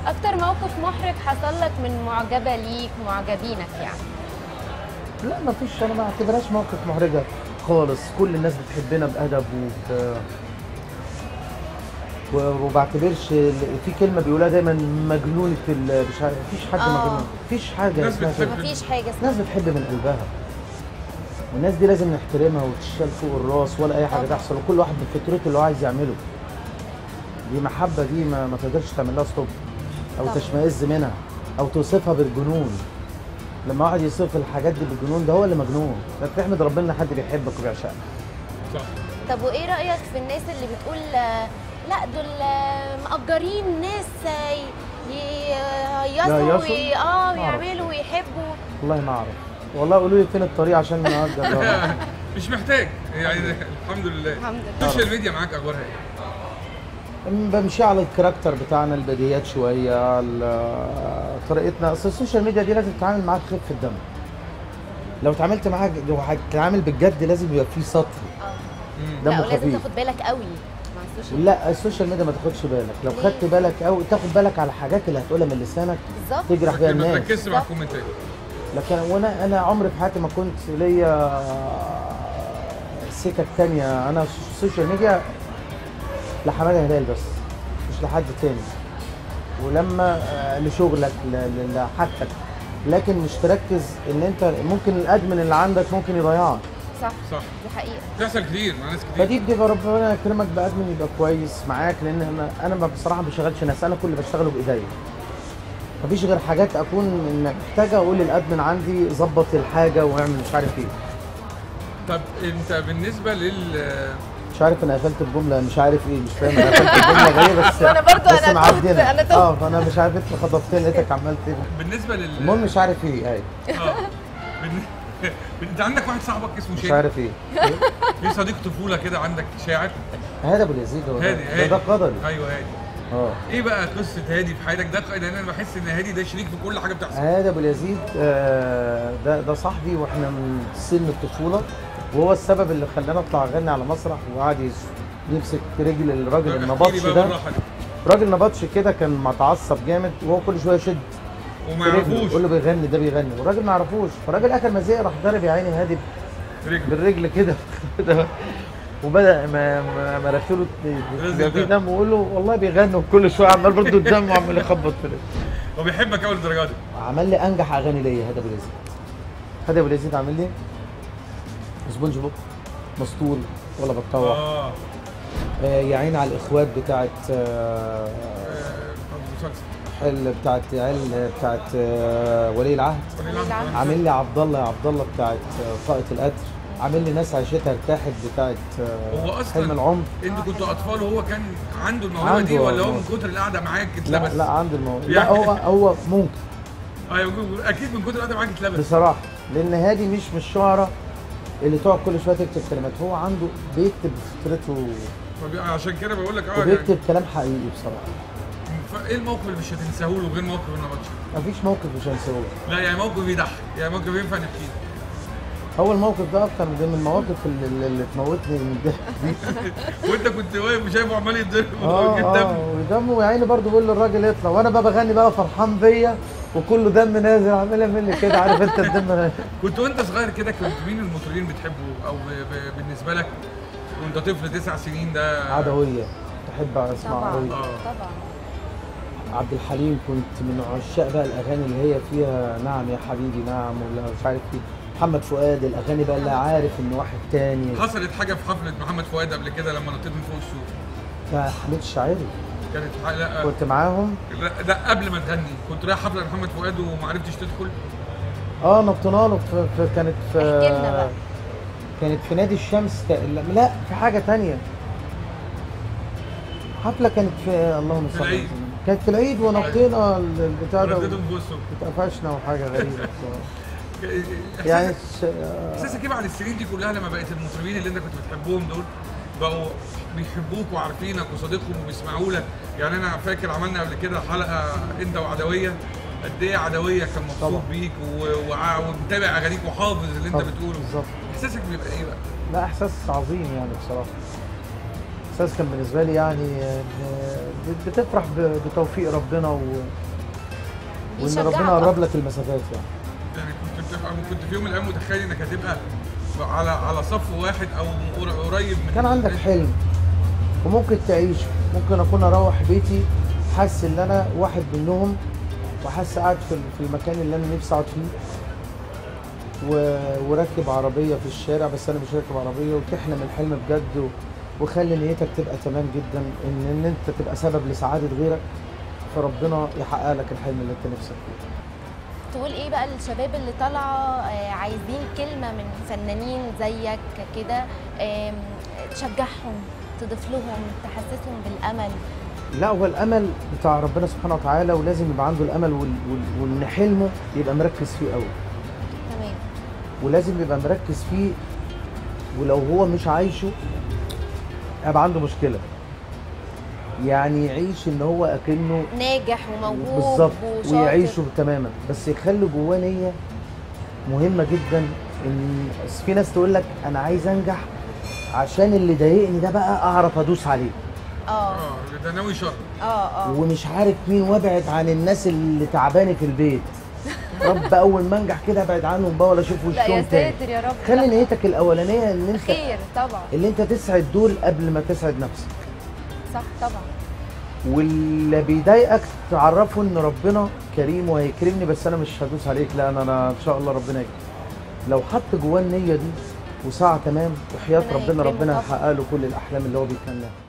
اكتر موقف محرج حصل لك من معجبه ليك معجبينك يعني لا ما فيش انا ما اعتبرهاش موقف محرجه خالص كل الناس بتحبنا بادب وب و- وبعتبرش ال- في كلمه بيقولها دايما مجنونه ال- مش عارف مفيش حد آه. مجنون مفيش حاجه الناس اسمها بتحب كده مفيش حاجه اسمها الناس بتحب من قلبها والناس دي لازم نحترمها وتشال فوق الراس ولا اي حاجه طبعا. تحصل وكل واحد بفطرته اللي هو عايز يعمله دي محبه دي ما, ما تقدرش تعمل لها ستوب او طبعا. تشمئز منها او توصفها بالجنون لما واحد يوصف الحاجات دي بالجنون ده هو اللي مجنون ده تحمد ربنا ان حد بيحبك وبيعشقك صح طب وايه رايك في الناس اللي بتقول آه، لا دول آه، مأجرين ناس آه، ي- يهيصوا يهيصوا؟ وي- اه معرفش. ويعملوا ويحبوا والله ما اعرف والله قولوا لي فين الطريق عشان نأجر مش محتاج يعني الحمد لله الحمد لله السوشيال ميديا معاك اخبارها ايه؟ بمشي على الكاركتر بتاعنا البديهيات شويه ال- طريقتنا اصل السوشيال ميديا دي لازم تتعامل معاها بخفه الدم لو اتعاملت معاها لو هتتعامل بالجد لازم يبقى في سطر اه مم. دمه لا ولازم خفيف. تاخد بالك قوي مع السوشيال لا السوشيال ميديا ما تاخدش بالك لو ليه؟ خدت بالك او تاخد بالك على الحاجات اللي هتقولها من لسانك بالظبط تجرح بيها لكن ما الناس تركزش مع الكومنتات لكن وانا انا عمري في حياتي ما كنت ليا سكك تانية انا السوشيال ميديا لحماده هلال بس مش لحد تاني ولما آه، لشغلك ل- ل- لحاجتك لكن مش تركز ان انت ممكن الادمن اللي عندك ممكن يضيعك صح صح دي حقيقه بتحصل كتير مع ناس كتير فدي بتبقى ربنا يكرمك بادمن يبقى كويس معاك لان انا انا ما- بصراحه ما بشتغلش ناس انا كل اللي بشتغله بايديا مفيش غير حاجات اكون محتاجه اقول للادمن عندي ظبط الحاجه واعمل مش عارف ايه طب انت بالنسبه لل مش عارف انا قفلت الجمله مش عارف ايه مش فاهم انا قفلت الجمله غير بس أنا برضو بس أنا معدينا. تهت، أنا تهت. اه فانا مش عارف انت خطفتني لقيتك عملت ايه بالنسبه لل المهم مش عارف ايه ايوه اه بن- انت عندك واحد صاحبك اسمه مش شادي عارف ايه إيه؟ في صديق طفوله كده عندك شاعر هادي ابو اليزيد هو ده. هادي ده, هادي ده قدري ايوه هادي اه ايه بقى قصه هادي في حياتك ده لان انا بحس ان هادي ده شريك في كل حاجه بتحصل هادي ابو اليزيد آه، ده ده صاحبي واحنا من سن الطفوله وهو السبب اللي خلاني اطلع اغني على مسرح وقعد يس- يمسك رجل الراجل احكي لي النبطش بقى ده بالراحه دي. راجل نبطش كده كان متعصب جامد وهو كل شويه يشد وما في رجله يعرفوش يقول له بيغني ده بيغني والراجل ما يعرفوش فالراجل اخر ما زهق راح ضارب يا عيني هادي رجل بالرجل كده كده وبدا ما- ما- مناخيره ينزل يبقى فيه دم. دم ويقول له والله بيغني وكل شويه عمال برضه الدم وعمال يخبط في رجله هو بيحبك قوي للدرجه دي عمل لي انجح اغاني ليا هذا ابو اليزيد هذا ابو اليزيد عامل لي سبونج بوب مسطول ولا بتطوع اه آه يا عين على الاخوات بتاعت آه آه، مسلسل. حل بتاعت عيل بتاعت آه ولي العهد ولي العهد. عامل لي عبد الله يا عبد الله بتاعت آه، قائد القدر عامل لي ناس عيشتها ارتاحت بتاعت آه، هو أصلاً حلم العمر انتوا كنتوا اطفال وهو كان عنده الموهبه عنده دي ولا هو آه. من كتر القعده معاك لا اتلبس؟ لا عنده الموضوع لا يعني- هو هو ممكن ايوه اكيد من كتر القعده معاك اتلبس بصراحه لان هادي مش من الشعراء اللي تقعد كل شويه تكتب كلمات هو عنده بيكتب بفطرته فبي- عشان كده بقول لك اه يعني وبيكتب كلام حقيقي بصراحه ايه الموقف اللي مش هتنساه له غير موقف النبطش؟ مفيش موقف مش هنساهوش لا يعني موقف يضحك يعني موقف ينفع نحكيه هو الموقف ده اكتر من من المواقف اللي, اللي تموتني من الضحك دي وانت كنت واقف شايفه عمال يتضرب اه ويجيب اه دم ودمه يا عيني برضه بيقول للراجل اطلع وانا بقى بغني بقى فرحان بيا وكله دم نازل عمال يعمل لي كده عارف انت الدم نازل. كنت وانت صغير كده كنت مين المطربين بتحبه او ب... ب... بالنسبه لك وانت طفل تسع سنين ده عدويه بحب اسمع طبعا عدويه آه. طبعا عبد الحليم كنت من عشاق بقى الاغاني اللي هي فيها نعم يا حبيبي نعم ولا مش عارف ايه محمد فؤاد الاغاني بقى اللي عارف ان واحد تاني حصلت حاجه في حفله محمد فؤاد قبل كده لما نطيت من فوق السور بتاع حميد الشاعري كانت ح- لا كنت معاهم لا, لا قبل ما تغني كنت رايح حفله لمحمد فؤاد وما عرفتش تدخل اه نطينا له في, في كانت في احكي لنا بقى. كانت في نادي الشمس ك... لا, لا في حاجه تانية حفله كانت في اللهم في صل على العيد. سيدنا. كانت في العيد ونطينا ال- البتاع ده رديتهم فوق السور اتقفشنا وحاجه غريبه بصراحة. إحساسك- يعني ش... آه، احساسك ايه بعد السنين دي كلها لما بقت المطربين اللي انت كنت بتحبهم دول بقوا بيحبوك وعارفينك وصديقهم وبيسمعوا لك يعني انا فاكر عملنا قبل كده حلقه انت وعدويه قد ايه عدويه كان مبسوط طبعا. بيك و- وع- ومتابع اغانيك وحافظ اللي انت طب- بتقوله بالظبط احساسك بيبقى ايه بقى؟ لا احساس عظيم يعني بصراحه الاحساس كان بالنسبه لي يعني آه، ب- بتفرح ب- بتوفيق ربنا و... وان يشجعك ربنا قرب لك المسافات يعني يعني كنت بتبقى كنت في يوم من الايام متخيل انك هتبقى على على صف واحد او قر- قريب من كان عندك حلم وممكن تعيش ممكن اكون اروح بيتي حاسس ان انا واحد منهم وحاسس قاعد في في المكان اللي انا نفسي اقعد فيه و... وراكب عربيه في الشارع بس انا مش راكب عربيه وتحلم الحلم بجد و... وخلي نيتك تبقى تمام جدا ان ان انت تبقى سبب لسعاده غيرك فربنا يحقق لك الحلم اللي انت نفسك فيه تقول ايه بقى للشباب اللي طالعه آه، عايزين كلمه من فنانين زيك كده آم، تشجعهم تضيف لهم تحسسهم بالامل لا هو الامل بتاع ربنا سبحانه وتعالى ولازم يبقى عنده الامل وال... وال... وان حلمه يبقى مركز فيه قوي تمام ولازم يبقى مركز فيه ولو هو مش عايشه هيبقى عنده مشكله يعني يعيش ان هو اكنه ناجح وموهوب بالظبط وشاطر ويعيشه تماما بس يخلي جواه نيه مهمه جدا ان أصل في ناس تقول لك انا عايز انجح عشان اللي ضايقني ده بقى اعرف ادوس عليه اه اه ده ناوي شر اه اه ومش عارف مين وابعد عن الناس اللي تعباني في البيت رب اول ما انجح كده ابعد عنهم بقى ولا اشوف لا يا وشهم تاني ساتر يا رب خلي لا. نيتك الاولانيه ان انت خير طبعا اللي انت تسعد دول قبل ما تسعد نفسك صح طبعا واللي بيضايقك تعرفه ان ربنا كريم وهيكرمني بس انا مش هدوس عليك لا انا انا ان شاء الله ربنا يكرم لو حط جواه النيه دي وسعى تمام وحياه ربنا ربنا يكرمه ربنا طبعا. هيحقق له كل الاحلام اللي هو بيتمناها